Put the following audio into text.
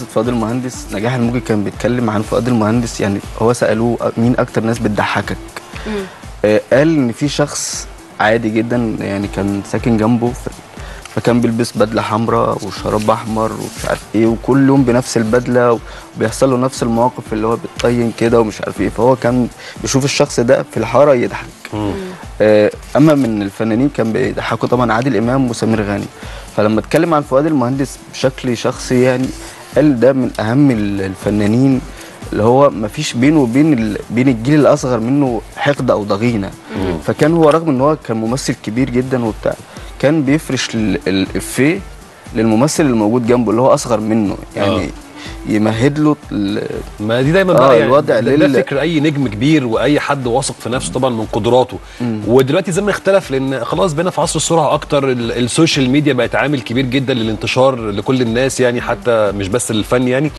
قصه فؤاد المهندس نجاح الموجي كان بيتكلم عن فؤاد المهندس يعني هو سالوه مين اكتر ناس بتضحكك آه، قال ان في شخص عادي جدا يعني كان ساكن جنبه ف- فكان بيلبس بدله حمراء وشراب احمر ومش عارف ايه وكل يوم بنفس البدله وبيحصل له نفس المواقف اللي هو بيتطين كده ومش عارف ايه فهو كان بيشوف الشخص ده في الحاره يضحك آه، اما من الفنانين كان بيضحكوا طبعا عادل امام وسمير غانم فلما اتكلم عن فؤاد المهندس بشكل شخصي يعني قال ده من اهم ال- الفنانين اللي هو ما فيش بينه وبين ال... بين الجيل الاصغر منه حقد او ضغينه فكان هو رغم ان هو كان ممثل كبير جدا وبتاع كان بيفرش ال- الافيه للممثل الموجود جنبه اللي هو اصغر منه يعني آه. يمهد له ال- ما دي دايما آه، بقى يعني الوضع ده, ده لل- فكر اي نجم كبير واي حد واثق في نفسه طبعا من قدراته ودلوقتي الزمن اختلف لان خلاص بقينا في عصر السرعه اكتر ال- السوشيال ميديا بقت عامل كبير جدا للانتشار لكل الناس يعني حتى مش بس للفن يعني